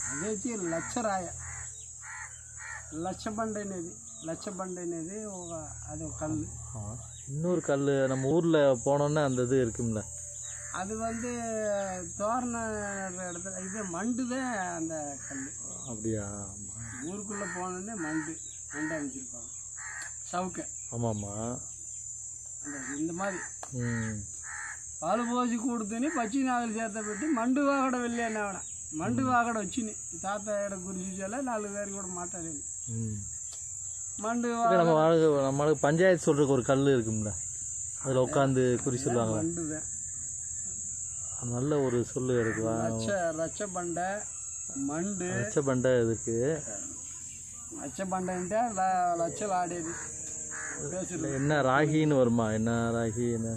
అది వచ్చి లచ్చరాయ లచ్చబండ అనేది లచ్చబండ అనేది ఒక అది ఒక కల్ ஆ. இன்னொரு கல் நம்ம ஊரில் போனோன்னே அந்த இது இருக்கும்ல அது வந்து தோரண இடத்துல இது மண்டு தான் அந்த கல் அப்படியா ஊருக்குள்ளே போனோடனே மண்டு மண்டு அமைச்சிருப்பாங்க சவுக்க ஆமாம்மா அந்த இந்த மாதிரி ம் పాలు పోసి కూడుతూనే పచ్చి నాగలు చేత పెట్టి మండు వాగడ వెళ్ళి అన్నవాడ మండు వాగడ వచ్చినాయి తాత ఏడ గురించి చూసాలా నాలుగు పేరు కూడా మాట్లాడేది ம் మండు இல்லை நம்ம ஆளுக்கு நம்மளுக்கு பஞ்சாயத்து சொல்கிறதுக்கு ஒரு கல் இருக்கும்ல அதில் உட்காந்து குறி சொல்லுவாங்க మండుదే நல்ல ஒரு சொல்லு இருக்குவா రచ్చ రచ్చ బండ మండు பச்சை பண்டை இருக்கு రచ్చ బండ అంటే ల- లచ్చలు ఆడేది பேசுறது என்ன ராகின்னு வருமா என்ன ராகி என்ன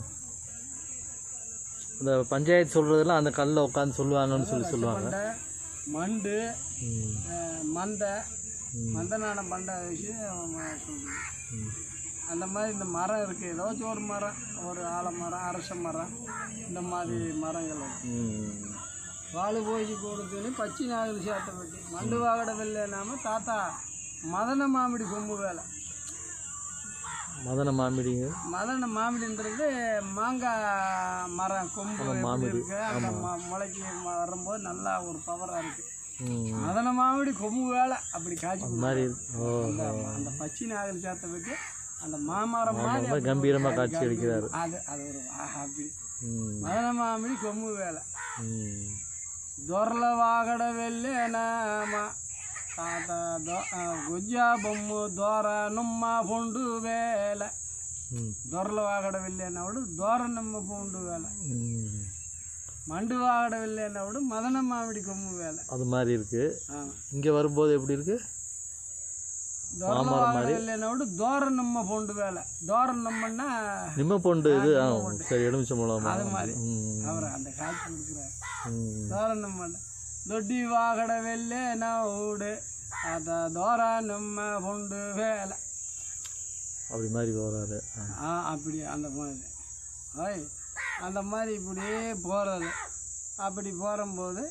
இந்த பஞ்சாயத்து சொல்றதெல்லாம் அந்த கல்லில் உட்காந்து சொல்லுவாங்கன்னு சொல்லி சொல்லுவாங்க బండ మండు ம், அஹ், மந்த மந்தனான பண்டை வச்சு அவன் சொல்றது அந்த மாதிரி இந்த மரம் இருக்குது ஏதாச்சும் ஒரு மரம் ஒரு ஆலமரம் அரச மரம் இந்த மாதிரி மரங்கள் இருக்கு ம். వాళ్ళు పోసి కొడుకుని పచ్చి నాగులు చేత పెట్టి మండు వాగడ వెళ్ళేనామో తాత మదన మామిడి కొమ్ము వేళ மதன மாமிடிங்க மதன மாமிடின்றது மாங்காய் மரம் கொம்பு எப்படி இருக்கு அந்த ம- முளைக்கு ம- வரும்போது நல்லா ஒரு பவராக இருக்கு ம், மதன மாமிடி கொம்பு வேலை அப்படி காய்ச்சி கொடுக்கும். மாதிரி ஓ அந்த அந்த பச்சை நாகல் சேர்த்த வைக்க அந்த மாமரம் மாதிரி ரொம்ப கம்பீரமா காட்சி அளிக்கிறாரு அது அது ஒரு ஆஹா, அப்படி ம், மதன மாமிடி கொம்பு வேலை ம். దొరల వాగడ వెళ్ళేనామా తాత గుజ్జా బొమ్ము దోర నుమ్మ పొండు వేల ம், దొరల వాగడ వెళ్ళేనప్పుడు దోర నిమ్మ పొండు వేల ம். మండు వాగడ వెళ్ళేనప్పుడు మదన మామిడి కొమ్ము వేల அது மாதிரி இருக்கு ఆ. இங்க வரும்போது எப்படி இருக்கு దొరల వాగడ వెళ్ళేనప్పుడు దోర నిమ్మ పొండు వేల దోర నిమ్మன்னா நிம்ம பொண்டு இது ஆ, சரி எலுமிச்சை மூலமா அது மாதிரி ம், அவர் அந்த காட்சி கொடுக்குறாரு ம். దోర నిమ్మన్న దొడ్డి వాగడ వెళ్ళేనవుడు అద దోర నిమ్మ పొండు వేల அப்படி மாதிரி வராரு ஆ. ஆ அப்படி அந்த மாதிரி ஓய் அந்த மாதிரி இப்படியே போகிறது அப்படி போகும்போது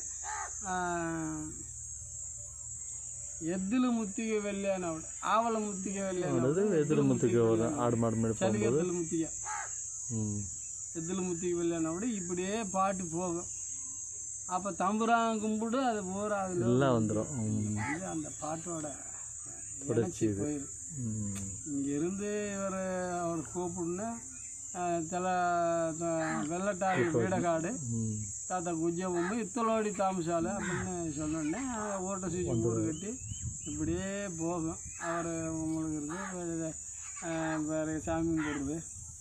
ఎద్దులు ముత్తిగా వెళ్ళాను ఆవిడ ఆవల ముత్తిగా వెళ్ళాను அது எதிர் முத்துக்கு வரும் ஆடு மாடு மேடு చలిగి போகும்போது ఎద్దుల ముత్తిగా ம். ఎద్దుల ముత్తికి వెళ్ళినప్పుడు இப்படியே பாட்டு போகும் அப்போ தம்புரான் கும்பிடு அது பூரா அதில் எல்லாம் வந்துடும் வந்து அந்த பாட்டோட இணைச்சி போயிடும் இங்கேருந்து இவர் அவர் கூப்பிடுன்னு తెల వెల్లటారి వీడగాడు తాత గుజ్జమ్మ ఇత్తలోడి తామசாலு அப்படின்னு சொன்னோடனே ஓட்டை சீச்சு கூடு கட்டி இப்படியே போகும் அவர் உங்களுக்கு இருந்து வேறு வேறு சாமி கும்பிடுறது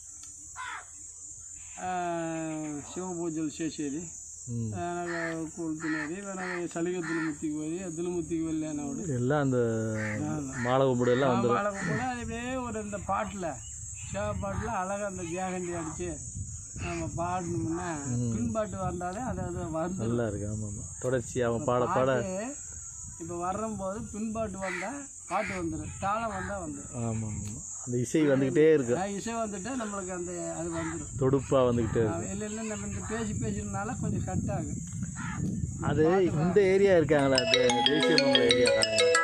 శివ పూజలు చేసేది వెనక కూల్ తినేది వెనక చలిగద్దుల ముత్తికి పోయి ఎద్దుల ముత్తికి వెళ్ళానవాడు எல்லாம் அந்த மாலை கும்பிடு எல்லாம் வந்துடும் వాళ్ళకు కూడా அதுவே ஒரு இந்த பாட்டில் சேவ பாட்டில் அழகாக அந்த ஜேகண்டி அடித்து நம்ம பாடணும்னா பின்பாட்டு வந்தாலே அது அது வந்து நல்லா இருக்கு ஆமாம் ஆமாம் தொடர்ச்சி அவன் பாட பாட இப்போ வரும்போது பின்பாட்டு வந்தால் பாட்டு வந்துடும் தாளம் வந்தால் வந்துடும் ஆமாம் ஆமாம் அந்த இசை வந்துக்கிட்டே இருக்கு இசை வந்துட்டால் நம்மளுக்கு அந்த அது வந்துடும் தொடுப்பாக வந்துக்கிட்டே இருக்கு இல்லை இல்லை நம்ம இந்த பேசி பேசினால கொஞ்சம் கட் ஆகும் அது இந்த ஏரியா இருக்காங்களா அந்த தேசிய மங்கல ஏரியாக்காரங்க